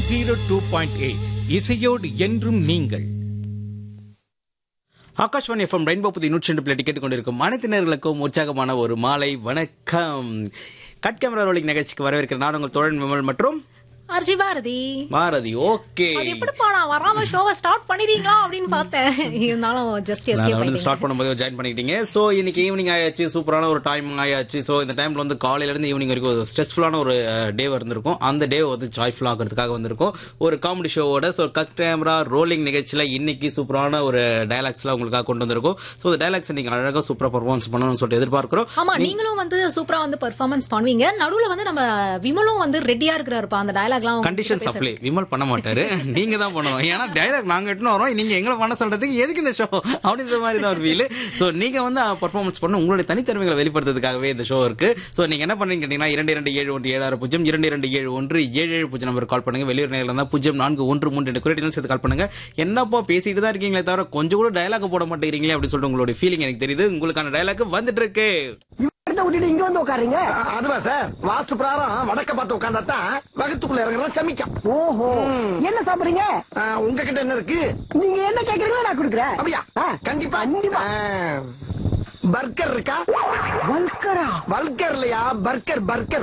zero two point eight இசையோடு என்றும் நீங்கள் ஆகாஷ்வாணி எஃப்எம் ரெயின்போ புதி நூற்றி ரெண்டு பிள்ளை டிக்கெட் கொண்டிருக்கும் அனைத்து நேர்களுக்கும் உற்சாகமான ஒரு மாலை வணக்கம் கட் கேமரா ரோலிங் நிகழ்ச்சிக்கு வரவேற்கிற நான் உங்கள் தோழன் விமல் மற்றும் அர்ஜி பாரதி பாரதி ஓகே அது எப்படிப்பா நான் வராம ஷோவை ஸ்டார்ட் பண்ணிடுவீங்களா அப்படின்னு பார்த்தேன் இருந்தாலும் ஜஸ்ட் நான் எஸ்கேப் வந்து ஆயிட்டீங்க ஸ்டார்ட் பண்ணும்போது ஜாயின் பண்ணிக்கிட்டீங்க ஸோ இன்னைக்கு ஈவினிங் ஆயாச்சு சூப்பரான ஒரு டைம் ஆயாச்சு ஸோ இந்த டைம்ல வந்து காலையில இருந்து ஈவினிங் வரைக்கும் ஒரு ஸ்ட்ரெஸ்ஃபுல்லான ஒரு டே இருந்திருக்கும் அந்த டே வந்து ஜாய்ஃபுல் ஆகிறதுக்காக வந்திருக்கும் ஒரு காமெடி ஷோவோட ஸோ கட் கேமரா ரோலிங் நிகழ்ச்சியில இன்னைக்கு சூப்பரான ஒரு டயலாக்ஸ்லாம் உங்களுக்காக கொண்டு வந்திருக்கும் ஸோ இந்த டயலாக்ஸ் நீங்க அழகாக சூப்பரா பர்ஃபார்மன்ஸ் பண்ணணும்னு சொல்லிட்டு எதிர்பார்க்கிறோம் ஆமா நீங்களும் வந்து சூப்பரா வந்து பெர்ஃபார்மன்ஸ் பண்ணுவீங்க நடுவுல வந்து நம்ம விமலும் வந்து ரெடியா இருக்கிறாருப்பா அந்த டயலாக்லாம் கண்டிஷன் சப்ளை விமல் பண்ண மாட்டாரு நீங்க தான் பண்ணணும் ஏன்னா டைலாக் நாங்க எட்டுன்னு வரோம் நீங்க எங்களை பண்ண சொல்றதுக்கு எதுக்கு இந்த ஷோ அப்படின்ற மாதிரி தான் ஒரு ஃபீல் ஸோ நீங்க வந்து பர்ஃபார்மன்ஸ் பண்ண உங்களுடைய தனித்திறமைகளை வெளிப்படுத்துறதுக்காகவே இந்த ஷோ இருக்கு ஸோ நீங்க என்ன பண்றீங்க கேட்டீங்கன்னா இரண்டு இரண்டு ஏழு ஒன்று ஏழு ஆறு பூஜ்ஜியம் இரண்டு இரண்டு ஏழு ஒன்று ஏழு ஏழு பூஜ்ஜியம் நம்பர் கால் பண்ணுங்க வெளியூர் நேரில் இருந்தால் பூஜ்ஜியம் நான்கு ஒன்று மூன்று ரெண்டு குறியீடுகள் சேர்த்து கால் பண்ணுங்க என்னப்பா பேசிட்டு தான் இருக்கீங்களே தவிர கொஞ்சம் கூட டயலாக் போட மாட்டேங்கிறீங்களே அப்படின்னு சொல்லிட்டு உங்களுடைய ஃபீலிங் எனக்கு தெரியுது உங்களுக்கான டயலாக் வந்துட்டு இருக்கு இடத்த விட்டுட்டு இங்க வந்து உட்காருங்க அதுவா சார் வாஸ்து பிரகாரம் வடக்க பார்த்து உட்கார்ந்தா தான் வகுத்துக்குள்ள இறங்குறது சமிக்கம் ஓஹோ என்ன சாப்பிடுறீங்க உங்ககிட்ட என்ன இருக்கு நீங்க என்ன கேக்குறீங்களோ நான் கொடுக்குறேன் அப்படியா கண்டிப்பா கண்டிப்பா பர்கர் இருக்கா வல்கரா வல்கர் இல்லையா பர்கர் பர்கர்